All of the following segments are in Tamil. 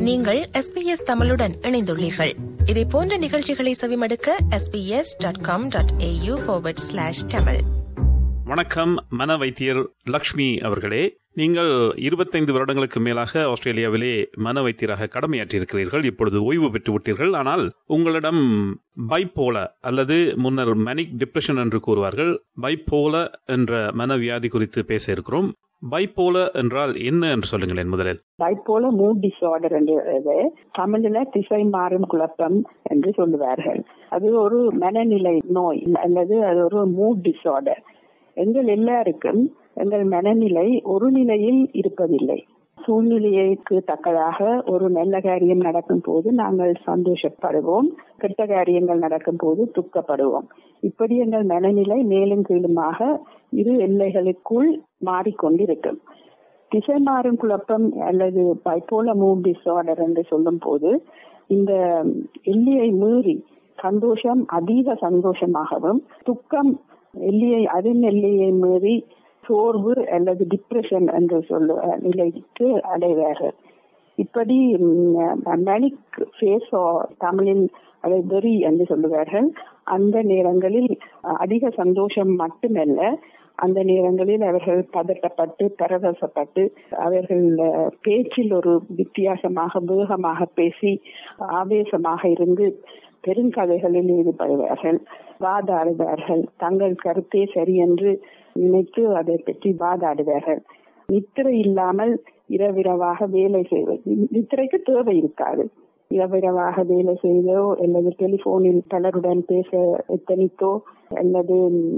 நீங்கள் எஸ்பிஎஸ் தமிழுடன் இணைந்துள்ளீர்கள் இதே போன்ற நிகழ்ச்சிகளை செவிமடுக்க SBS dot com dot AU Tamil வணக்கம் மன வைத்தியர் லக்ஷ்மி அவர்களே நீங்கள் இருபத்தைந்து வருடங்களுக்கு மேலாக ஆஸ்திரேலியாவிலே மன வைத்தியராக கடமையாற்றியிருக்கிறீர்கள் இப்பொழுது ஓய்வு பெற்று விட்டீர்கள் ஆனால் உங்களிடம் பைப்போல அல்லது முன்னர் மெனிக் டிப்ரெஷன் என்று கூறுவார்கள் பைப்போல என்ற மனவியாதி குறித்து பேச இருக்கிறோம் பைப்போல என்றால் என்ன என்று சொல்லுங்களேன் முதலில் பைப்போல மூட் டிசார்டர் என்று தமிழ்ல திசை மாறும் குழப்பம் என்று சொல்லுவார்கள் அது ஒரு மனநிலை நோய் அல்லது அது ஒரு மூட் டிசார்டர் எங்கள் எல்லாருக்கும் எங்கள் மனநிலை ஒரு நிலையில் இருப்பதில்லை சூழ்நிலைக்கு தக்கதாக ஒரு நல்ல காரியம் நடக்கும் போது நாங்கள் சந்தோஷப்படுவோம் கெட்ட காரியங்கள் நடக்கும் போது துக்கப்படுவோம் இப்படி எங்கள் மனநிலை மேலும் கீழுமாக இரு எல்லைகளுக்குள் மாறிக்கொண்டிருக்கும் திசை மாறும் குழப்பம் அல்லது பைப்போல மூட் டிசார்டர் என்று சொல்லும் போது இந்த எல்லையை மீறி சந்தோஷம் அதீத சந்தோஷமாகவும் துக்கம் எல்லையை அதன் எல்லையை மீறி சோர்வு அல்லது டிப்ரெஷன் என்று சொல்ல நிலைக்கு அடைவார்கள் இப்படி மெனிக் ஃபேஸ் தமிழில் அதை வெறி என்று சொல்லுவார்கள் அந்த நேரங்களில் அதிக சந்தோஷம் மட்டுமல்ல அந்த நேரங்களில் அவர்கள் பதட்டப்பட்டு பரவசப்பட்டு அவர்கள் பேச்சில் ஒரு வித்தியாசமாக வேகமாக பேசி ஆவேசமாக இருந்து பெருங்கதைகளில் ஈடுபடுவார்கள் வாதாடுவார்கள் தங்கள் கருத்தே சரி என்று நினைத்து அதை பற்றி வாதாடுவார்கள் நித்திரை இல்லாமல் இரவிரவாக வேலை செய்வது நித்திரைக்கு தேவை இருக்காது இரவிரவாக வேலை செய்தோ அல்லது டெலிபோனில் பலருடன் பேச எத்தனித்தோ அல்லது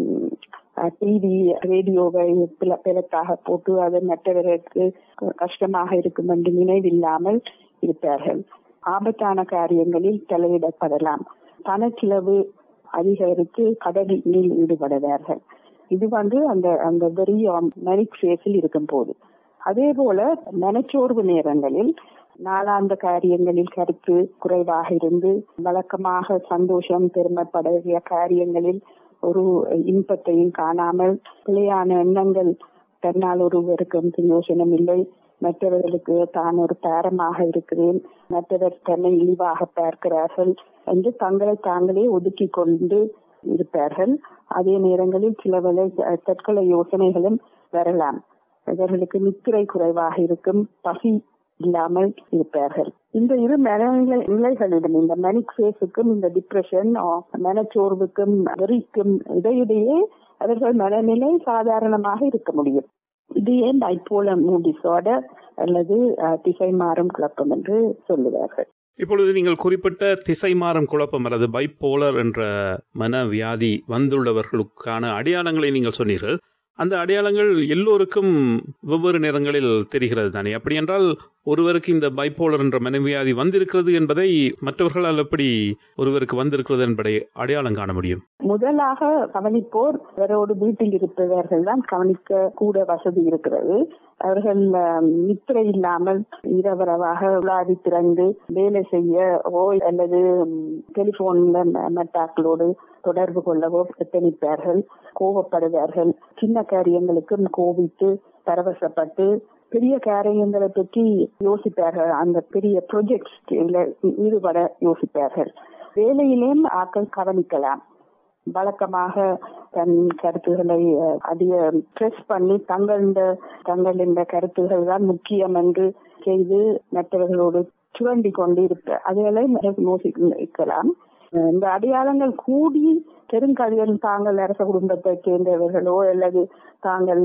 டிவி ரேடியோவை பிளத்தாக போட்டு அது மற்றவர்களுக்கு கஷ்டமாக இருக்கும் என்று நினைவில்லாமல் இருப்பார்கள் ஆபத்தான காரியங்களில் தலையிடப்படலாம் பணச்சிலவு அதிகரித்து கடலில் ஈடுபடுவார்கள் இது வந்து அந்த அந்த வெறி மெனிக் ஃபேஸில் இருக்கும் போது அதே போல மனச்சோர்வு நேரங்களில் நாளாந்த காரியங்களில் கருத்து குறைவாக இருந்து வழக்கமாக சந்தோஷம் பெருமைப்படைய காரியங்களில் ஒரு இன்பத்தையும் காணாமல் பிழையான எண்ணங்கள் தன்னால் ஒருவருக்கும் யோசனம் இல்லை மற்றவர்களுக்கு தான் ஒரு பேரமாக இருக்கிறேன் மற்றவர் தன்னை இழிவாக பார்க்கிறார்கள் என்று தங்களை தாங்களே ஒதுக்கி கொண்டு இருப்பார்கள் அதே நேரங்களில் சில வேலை தற்கொலை யோசனைகளும் வரலாம் இவர்களுக்கு நித்திரை குறைவாக இருக்கும் பசி இல்லாமல் இருப்பார்கள் இந்த இரு மனநிலை நிலைகளிலும் இந்த மெனிக் ஃபேஸுக்கும் இந்த டிப்ரெஷன் மனச்சோர்வுக்கும் வெறிக்கும் இடையிடையே அவர்கள் மனநிலை சாதாரணமாக இருக்க முடியும் இது ஏன் பைப்போல மூட் டிசார்டர் அல்லது திசை மாறும் குழப்பம் என்று சொல்லுவார்கள் இப்பொழுது நீங்கள் குறிப்பிட்ட திசை மாறும் குழப்பம் அல்லது பைப்போலர் என்ற மனவியாதி வந்துள்ளவர்களுக்கான அடையாளங்களை நீங்கள் சொன்னீர்கள் அந்த அடையாளங்கள் எல்லோருக்கும் வெவ்வேறு நேரங்களில் தெரிகிறது தானே அப்படி என்றால் ஒருவருக்கு இந்த பைப்போலர் என்ற மனவியாதி வந்திருக்கிறது என்பதை மற்றவர்களால் எப்படி ஒருவருக்கு வந்திருக்கிறது என்பதை அடையாளம் காண முடியும் முதலாக கவனிப்போர் அவரோடு வீட்டில் இருப்பவர்கள் தான் கவனிக்க கூட வசதி இருக்கிறது அவர்கள் நித்திரை இல்லாமல் இரவரவாக உலாவி திறந்து வேலை செய்ய ஓ அல்லது டெலிபோன்ல மெட்டாக்களோடு தொடர்பு கொள்ளவோ எத்தனிப்பார்கள் கோபப்படுவார்கள் சின்ன காரியங்களுக்கும் கோபித்து பரவசப்பட்டு பெரிய காரியங்களை பற்றி யோசிப்பார்கள் அந்த பெரிய ப்ரொஜெக்ட் ஈடுபட யோசிப்பார்கள் வேலையிலேயும் ஆக்கள் கவனிக்கலாம் வழக்கமாக தன் கருத்துக்களை அதிக ஸ்ட்ரெஸ் பண்ணி தங்கள் தங்கள் இந்த கருத்துகள் தான் முக்கியம் என்று செய்து மற்றவர்களோடு சுரண்டி கொண்டு இருப்ப அதுகளை யோசிக்கலாம் இந்த அடையாளங்கள் கூடி பெருங்கதைகள் தாங்கள் அரச குடும்பத்தை சேர்ந்தவர்களோ அல்லது தாங்கள்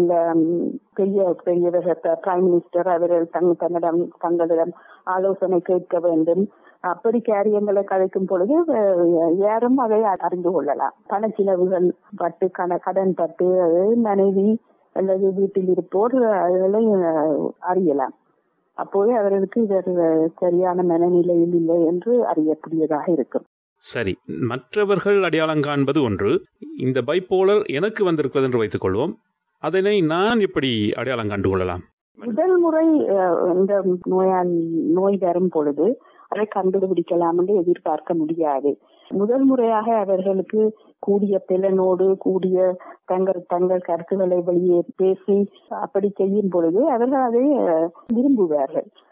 பெரிய பெரியவர்கள் பிரைம் மினிஸ்டர் அவர்கள் தங் தன்னிடம் தங்களிடம் ஆலோசனை கேட்க வேண்டும் அப்படி காரியங்களை கதைக்கும் பொழுது யாரும் அதை அறிந்து கொள்ளலாம் பண செலவுகள் பட்டு கடன் பட்டு மனைவி அல்லது வீட்டில் இருப்போர் அதுகளை அறியலாம் அப்போது அவர்களுக்கு இவர் சரியான மனநிலையில் இல்லை என்று அறியக்கூடியதாக இருக்கும் சரி மற்றவர்கள் அடையாளம் காண்பது ஒன்று இந்த பைப்போலர் எனக்கு வந்திருக்கிறது என்று வைத்துக் கொள்வோம் அதனை நான் எப்படி அடையாளம் கண்டு கொள்ளலாம் முதல் முறை இந்த நோயால் நோய் வரும் பொழுது அதை கண்டுபிடிக்கலாம் என்று எதிர்பார்க்க முடியாது முதல் முறையாக அவர்களுக்கு கூடிய பிளனோடு கூடிய தங்கள் தங்கள் கருத்துக்களை வெளியே பேசி அப்படி செய்யும் பொழுது அவர்கள் அதை விரும்புவார்கள்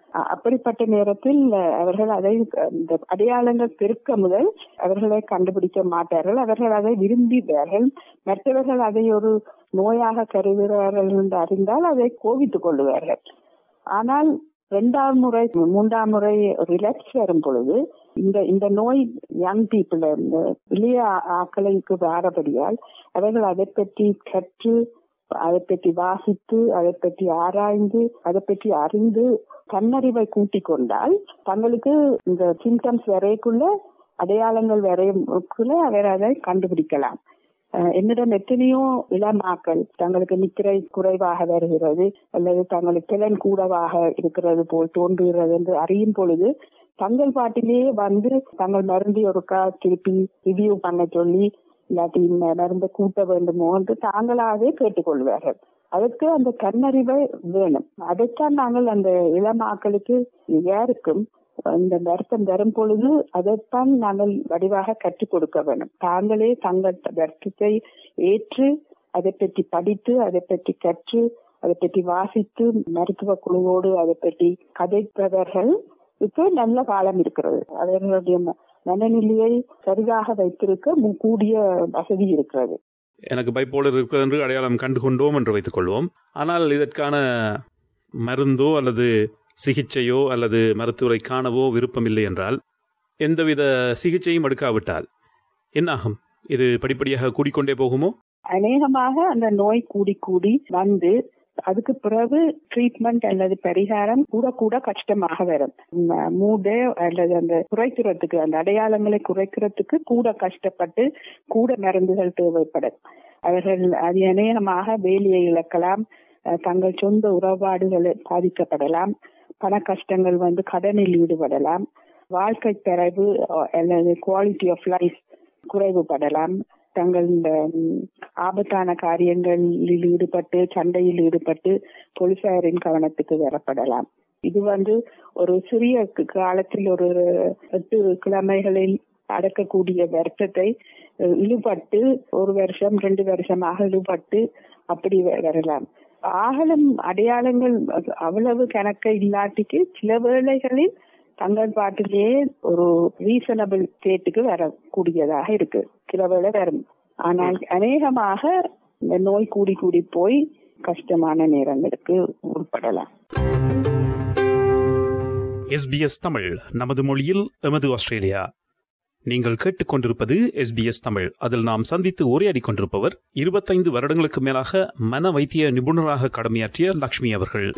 அ- அப்படிப்பட்ட நேரத்தில் அஹ், அவர்கள் அதை அஹ், இந்த அடையாளங்கள் பெருக்க முதல் அவர்களை கண்டுபிடிக்க மாட்டார்கள் அவர்கள் அதை விரும்புவார்கள் மற்றவர்கள் அதை ஒரு நோயாக கருதுகிறார்கள் என்று அறிந்தால் அதை கோபித்துக் கொள்ளுவார்கள் ஆனால் இரண்டாம் முறை மூன்றாம் முறை ரிலாக்ஸ் வரும் பொழுது இந்த இந்த நோய் யங் பீப்புள் இளைய ஆ- ஆட்களுக்கு வாரபடியால் அவர்கள் அதை பற்றி கற்று அதை பற்றி வாசித்து அதை பற்றி ஆராய்ந்து அதை பற்றி அறிந்து தன்னறிவை கூட்டிக் கொண்டால் தங்களுக்கு இந்த சிம்டம்ஸ் வரைக்குள்ள அடையாளங்கள் வரைக்குள்ள அவர் அதை கண்டுபிடிக்கலாம் அஹ் என்னிடம் எத்தனையோ இளமாக்கள் தங்களுக்கு நித்திரை குறைவாக வருகிறது அல்லது தங்களுக்கு திறன் கூடவாக இருக்கிறது போல் தோன்றுகிறது என்று அறியும் பொழுது தங்கள் பாட்டிலேயே வந்து தங்கள் மருந்தை ஒருக்கா திருப்பி ரிவ்யூ பண்ண சொல்லி இல்லாட்டி இந்த மருந்தை கூட்ட வேண்டுமோ என்று தாங்களாகவே கேட்டுக்கொள்வார்கள் அதற்கு அந்த கண்ணறிவை வேணும் அதைத்தான் நாங்கள் அந்த இளமாக்களுக்கு யாருக்கும் இந்த வருத்தம் வரும் பொழுது அதைத்தான் நாங்கள் வடிவாக கற்றுக் கொடுக்க வேண்டும் தாங்களே தங்கள் வருத்தத்தை ஏற்று அதை பற்றி படித்து அதை பற்றி கற்று அதை பற்றி வாசித்து மருத்துவ குழுவோடு அதை பற்றி கதைப்பவர்கள் இப்போ நல்ல காலம் இருக்கிறது அவர்களுடைய ம- மனநிலையை சரியாக வைத்திருக்க மு- கூடிய வசதி இருக்கிறது எனக்கு பைப்போலர் இருக்கிறது என்று அடையாளம் கண்டு கொண்டோம் என்று வைத்துக் கொள்வோம் ஆனால் இதற்கான மருந்தோ அல்லது சிகிச்சையோ அல்லது மருத்துவரை காணவோ விருப்பமில்லை என்றால் எந்தவித சிகிச்சையும் எடுக்காவிட்டால் என்னாகும் இது படிப்படியாக கூடிக்கொண்டே போகுமோ அநேகமாக அந்த நோய் கூடி கூடி வந்து அதுக்கு பிறகு ட்ரீட்மெண்ட் அல்லது பரிகாரம் கூட கூட கஷ்டமாக வரும் ம- மூடு அல்லது அந்த குறைக்கிறதுக்கு அந்த அடையாளங்களை குறைக்கிறதுக்கு கூட கஷ்டப்பட்டு கூட மருந்துகள் தேவைப்படும் அவர்கள் அது அநேகமாக வேலையை இழக்கலாம் அஹ் தங்கள் சொந்த உறவாடுகள் பாதிக்கப்படலாம் பண கஷ்டங்கள் வந்து கடனில் ஈடுபடலாம் வாழ்க்கை தரவு அஹ், அல்லது குவாலிட்டி ஆஃப் லைஃப் குறைவுபடலாம் தங்கள் இந்த ம், ஆபத்தான காரியங்களில் ஈடுபட்டு சண்டையில் ஈடுபட்டு போலீசாரின் கவனத்துக்கு வரப்படலாம் இது வந்து ஒரு சிறிய க- காலத்தில் ஒரு எட்டு கிழமைகளில் அடக்கக்கூடிய வருத்தத்தை அஹ், இழுபட்டு ஒரு வருஷம் ரெண்டு வருஷமாக இழுபட்டு அப்படி வ- வரலாம் ஆகலம் அடையாளங்கள் அவ்வளவு கணக்க இல்லாட்டிக்கு சில வேளைகளில் தங்கள் பாட்டிலேயே ஒரு ரீசனபிள் ஸ்டேட்டுக்கு வரக்கூடியதாக இருக்கு சில வேளை வரும் ஆனால் அநேகமாக இந்த நோய் கூடி கூடி போய் கஷ்டமான நேரங்களுக்கு உட்படலாம் எஸ்பிஎஸ் தமிழ் நமது மொழியில் எமது ஆஸ்திரேலியா நீங்கள் கேட்டுக்கொண்டிருப்பது எஸ்பிஎஸ் தமிழ் அதில் நாம் சந்தித்து உரையாடி கொண்டிருப்பவர் இருபத்தைந்து வருடங்களுக்கு மேலாக மன வைத்திய நிபுணராக கடமையாற்றிய லக்ஷ்மி அவர்கள்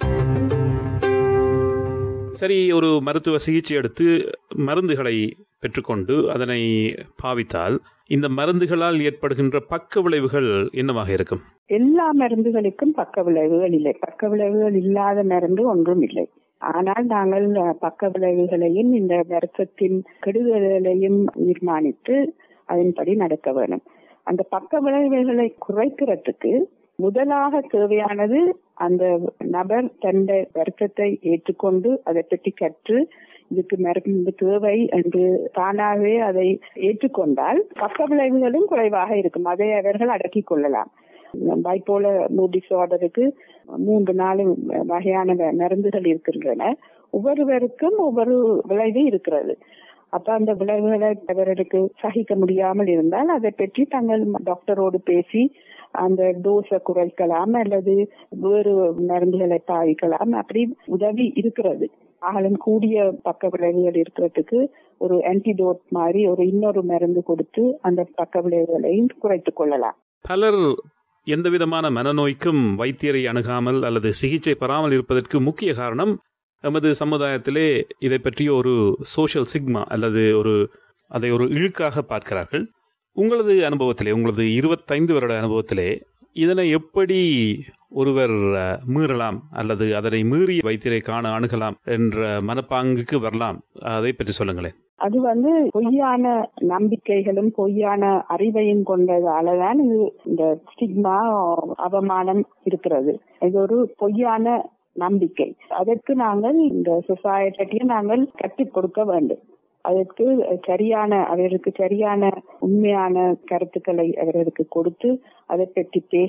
சரி ஒரு மருத்துவ சிகிச்சை எடுத்து மருந்துகளை பெற்றுக்கொண்டு அதனை பாவித்தால் இந்த மருந்துகளால் ஏற்படுகின்ற பக்க விளைவுகள் என்னவாக இருக்கும் எல்லா மருந்துகளுக்கும் பக்க விளைவுகள் இல்லை பக்க விளைவுகள் இல்லாத மருந்து ஒன்றும் இல்லை ஆனால் நாங்கள் அஹ், பக்க விளைவுகளையும் இந்த வருத்தத்தின் கெடுதலையும் தீர்மானித்து அதன்படி நடக்க வேண்டும் அந்த பக்க விளைவுகளை குறைக்கிறதுக்கு முதலாக தேவையானது அந்த நபர் தன்னுடைய வருத்தத்தை ஏற்றுக்கொண்டு அதை பற்றி கற்று இதுக்கு மருந்து தேவை என்று தானாகவே அதை ஏற்றுக்கொண்டால் பக்க விளைவுகளும் குறைவாக இருக்கும் அதை அவர்கள் அடக்கிக் கொள்ளலாம் பைப்போல மூட் டிசார்டருக்கு மூன்று நாலு வகையான ம- மருந்துகள் இருக்கின்றன ஒவ்வொருவருக்கும் ஒவ்வொரு விளைவு இருக்கிறது அப்ப அந்த விளைவுகளை அவர்களுக்கு சகிக்க முடியாமல் இருந்தால் அதை பற்றி தங்கள் டாக்டரோடு பேசி அந்த டோஸை குறைக்கலாம் அல்லது வேறு மருந்துகளை பாவிக்கலாம் அப்படி உதவி இருக்கிறது ஆகலும் கூடிய பக்க விளைவுகள் இருக்கிறதுக்கு ஒரு ஆன்டிடோட் மாதிரி ஒரு இன்னொரு மருந்து கொடுத்து அந்த பக்க விளைவுகளையும் குறைத்துக் கொள்ளலாம் பலர் எந்த விதமான மனநோய்க்கும் வைத்தியரை அணுகாமல் அல்லது சிகிச்சை பெறாமல் இருப்பதற்கு முக்கிய காரணம் எமது சமுதாயத்திலே இதை பற்றிய ஒரு சோஷியல் சிக்மா அல்லது ஒரு அதை ஒரு இழுக்காக பார்க்கிறார்கள் உங்களது அனுபவத்திலே உங்களது இருபத்தைந்து வருட அனுபவத்திலே இதனை எப்படி ஒருவர் அஹ், மீறலாம் அல்லது அதனை மீறி வைத்தியரை காண அணுகலாம் என்ற மனப்பாங்குக்கு வரலாம் அதை பற்றி சொல்லுங்களேன் அது வந்து பொய்யான நம்பிக்கைகளும் பொய்யான அறிவையும் கொண்டதாலதான் இது இந்த ஸ்டிக்மா அவமானம் இருக்கிறது இது ஒரு பொய்யான நம்பிக்கை அதற்கு நாங்கள் இந்த சொசைட்டியும் நாங்கள் கற்றுக் கொடுக்க வேண்டும் அதற்கு சரியான அவர்களுக்கு சரியான உண்மையான கருத்துக்களை அவர்களுக்கு கொடுத்து அதை பற்றி பேசி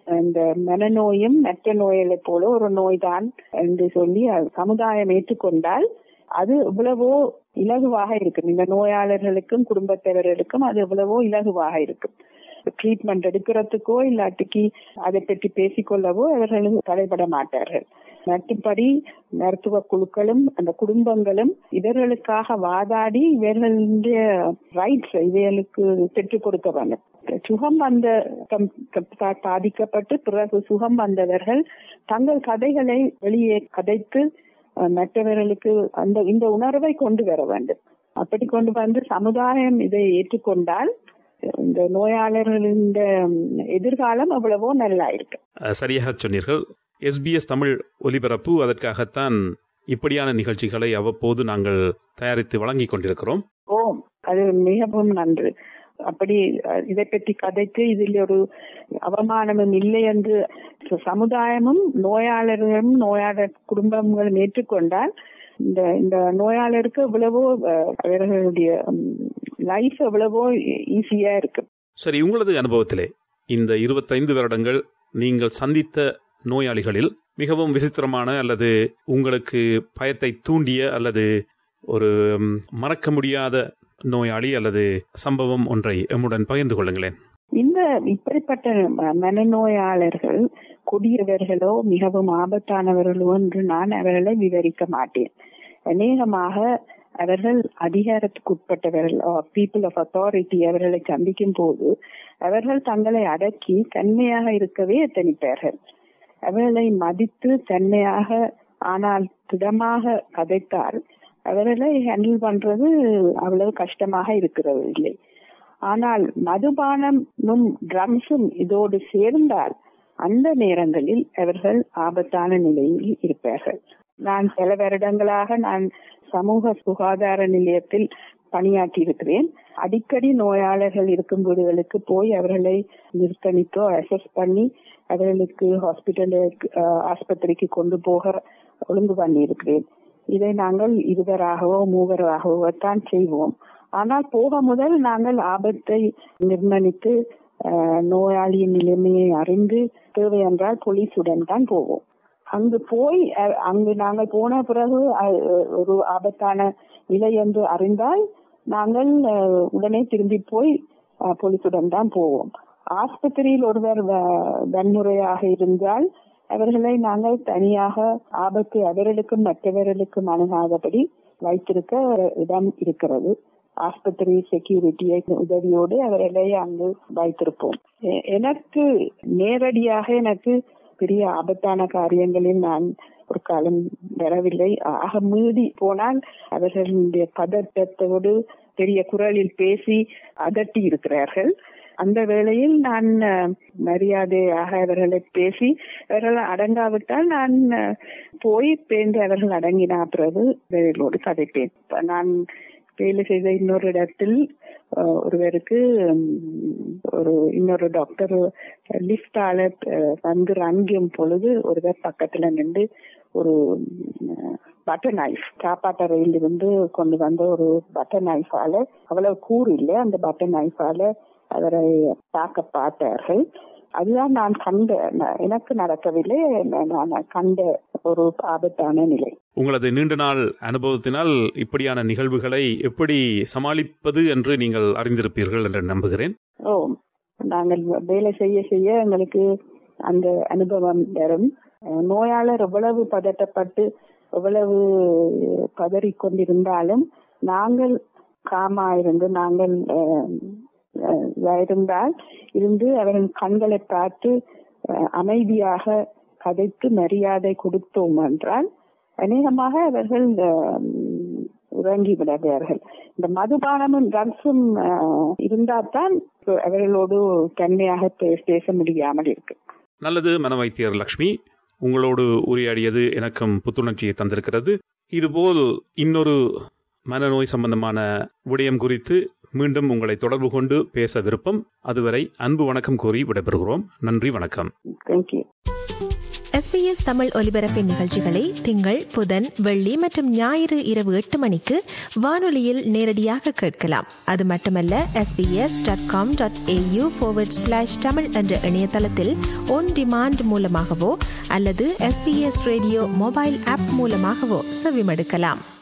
இந்த மனநோயும் மற்ற நோய்களை போல ஒரு நோய்தான் என்று சொல்லி அது சமுதாயம் ஏற்றுக்கொண்டால் அது எவ்வளவோ இலகுவாக இருக்கும் இந்த நோயாளர்களுக்கும் குடும்பத்தவர்களுக்கும் அது எவ்வளவோ இலகுவாக இருக்கும் ட்ரீட்மெண்ட் எடுக்கிறதுக்கோ இல்லாட்டிக்கு அதை பற்றி பேசிக்கொள்ளவோ அவர்களும் தடைபட மாட்டார்கள் மற்றபடி மருத்துவ குழுக்களும் அந்த குடும்பங்களும் இவர்களுக்காக வாதாடி இவர்களுடைய ரைட்ஸ் இவர்களுக்கு பெற்றுக் கொடுக்க வேண்டும் சுகம் வந்த பாதிக்கப்பட்டு பிறகு சுகம் வந்தவர்கள் தங்கள் கதைகளை வெளியே கதைத்து மற்றவர்களுக்கு அந்த இந்த உணர்வை கொண்டு வர வேண்டும் அப்படி கொண்டு வந்து சமுதாயம் இதை ஏற்றுக்கொண்டால் இந்த நோயாளர்களின் எதிர்காலம் எவ்வளவோ நல்லா இருக்கு சரியாக சொன்னீர்கள் எஸ்பிஎஸ் தமிழ் ஒலிபரப்பு அதற்காகத்தான் இப்படியான நிகழ்ச்சிகளை அவ்வப்போது நாங்கள் தயாரித்து வழங்கிக் கொண்டிருக்கிறோம் ஓ அது மிகவும் நன்று அப்படி இதை பற்றி கதைத்து இதில் ஒரு அவமானமும் இல்லை என்று சமுதாயமும் நோயாளர்களும் நோயாளர் குடும்பங்களும் ஏற்றுக்கொண்டால் இந்த இந்த நோயாளருக்கு எவ்வளவோ அவர்களுடைய லைஃப் எவ்வளவோ ஈஸியா இருக்கு சரி உங்களது அனுபவத்திலே இந்த இருபத்தைந்து வருடங்கள் நீங்கள் சந்தித்த நோயாளிகளில் மிகவும் விசித்திரமான அல்லது உங்களுக்கு பயத்தை தூண்டிய அல்லது ஒரு மறக்க முடியாத நோயாளி அல்லது சம்பவம் ஒன்றை எம்முடன் பகிர்ந்து கொள்ளுங்களேன் இந்த இப்படிப்பட்ட மனநோயாளர்கள் கொடியவர்களோ மிகவும் ஆபத்தானவர்களோ என்று நான் அவர்களை விவரிக்க மாட்டேன் அநேகமாக அவர்கள் அதிகாரத்துக்கு உட்பட்டவர்கள் பீப்புள் ஆஃப் அத்தாரிட்டி அவர்களை சந்திக்கும் போது அவர்கள் தங்களை அடக்கி தன்மையாக இருக்கவே எத்தனிப்பார்கள் அவர்களை மதித்து தன்மையாக ஆனால் திடமாக கதைத்தால் அவர்களை ஹேண்டில் பண்றது அவ்வளவு கஷ்டமாக இருக்கிறது இல்லை ஆனால் மதுபானமும் ட்ரம்ஸும் இதோடு சேர்ந்தால் அந்த நேரங்களில் அவர்கள் ஆபத்தான நிலையில் இருப்பார்கள் நான் சில வருடங்களாக நான் சமூக சுகாதார நிலையத்தில் பணியாற்றி இருக்கிறேன் அடிக்கடி நோயாளர்கள் இருக்கும் வீடுகளுக்கு போய் அவர்களை நிர்த்தணித்தோ அசஸ் பண்ணி அவர்களுக்கு ஹாஸ்பிட்டலுக்கு ஆஸ்பத்திரிக்கு கொண்டு போக ஒழுங்கு பண்ணி இருக்கிறேன் இதை நாங்கள் இருவராகவோ மூவராகவோ தான் செய்வோம் ஆனால் போக முதல் நாங்கள் ஆபத்தை நிர்ணயித்து நோயாளியின் நிலைமையை அறிந்து தேவை என்றால் போலீஸுடன் தான் போவோம் அங்கு போய் அங்கு நாங்கள் போன பிறகு ஒரு ஆபத்தான நிலை என்று அறிந்தால் நாங்கள் உடனே திரும்பி போய் போலீஸுடன் தான் போவோம் ஆஸ்பத்திரியில் ஒருவர் வன்முறையாக இருந்தால் அவர்களை நாங்கள் தனியாக ஆபத்து அவர்களுக்கும் மற்றவர்களுக்கும் அணுகாதபடி வைத்திருக்க இடம் இருக்கிறது ஆஸ்பத்திரி செக்யூரிட்டியை உதவியோடு அவர்களை அங்கு வைத்திருப்போம் எனக்கு நேரடியாக எனக்கு பெரிய ஆபத்தான காரியங்களில் நான் ஒரு காலம் வரவில்லை ஆக மீறி போனால் அவர்களுடைய பதட்டத்தோடு பெரிய குரலில் பேசி அதட்டி இருக்கிறார்கள் அந்த வேளையில் நான் மரியாதையாக அவர்களை பேசி அவர்கள் அடங்காவிட்டால் நான் போய் பேந்து அவர்கள் அடங்கினா பிறகு அவர்களோடு கதைப்பேன் நான் வேலை செய்த இன்னொரு இடத்தில் ஒருவருக்கு ஒரு இன்னொரு டாக்டர் லிஃப்டால வந்து ரங்கும் பொழுது ஒருவர் பக்கத்துல நின்று ஒரு பட்டர் நைஃப் காப்பாட்டறையில் இருந்து கொண்டு வந்த ஒரு பட்டர் நைஃபால அவ்வளவு கூறு இல்லை அந்த பட்டர் நைஃபால அவரை தாக்க பார்த்தார்கள் அதுதான் நான் கண்ட எனக்கு நடக்கவில்லை நான் கண்ட ஒரு ஆபத்தான நிலை உங்களது நீண்ட நாள் அனுபவத்தினால் இப்படியான நிகழ்வுகளை எப்படி சமாளிப்பது என்று நீங்கள் அறிந்திருப்பீர்கள் என்று நம்புகிறேன் ஓ நாங்கள் வேலை செய்ய செய்ய எங்களுக்கு அந்த அனுபவம் வரும் நோயாளர் எவ்வளவு பதட்டப்பட்டு எவ்வளவு பதறி கொண்டிருந்தாலும் நாங்கள் காமா இருந்து நாங்கள் இருந்தால் இருந்து அவர்கள் கண்களை பார்த்து அமைதியாக கதைத்து மரியாதை கொடுத்தோம் என்றால் அநேகமாக அவர்கள் உறங்கி விடுவார்கள் இந்த மதுபானமும் ட்ரக்ஸும் இருந்தால் தான் அவர்களோடு தன்மையாக பேச முடியாமல் இருக்கு நல்லது மனவைத்தியர் லக்ஷ்மி உங்களோடு உரையாடியது எனக்கும் புத்துணர்ச்சியை தந்திருக்கிறது இதுபோல் இன்னொரு மனநோய் சம்பந்தமான விடயம் குறித்து மீண்டும் உங்களை தொடர்பு கொண்டு பேச விருப்பம் அதுவரை அன்பு வணக்கம் கூறி விடைபெறுகிறோம் நன்றி வணக்கம் தேங்க்யூ எஸ்பிஎஸ் தமிழ் ஒலிபரப்பின் நிகழ்ச்சிகளை திங்கள் புதன் வெள்ளி மற்றும் ஞாயிறு இரவு எட்டு மணிக்கு வானொலியில் நேரடியாக கேட்கலாம் அது மட்டுமல்ல SBS dot com dot AU slash Tamil என்ற இணையதளத்தில் ஒன் டிமாண்ட் மூலமாகவோ அல்லது எஸ்பிஎஸ் ரேடியோ மொபைல் ஆப் மூலமாகவோ செவிமடுக்கலாம்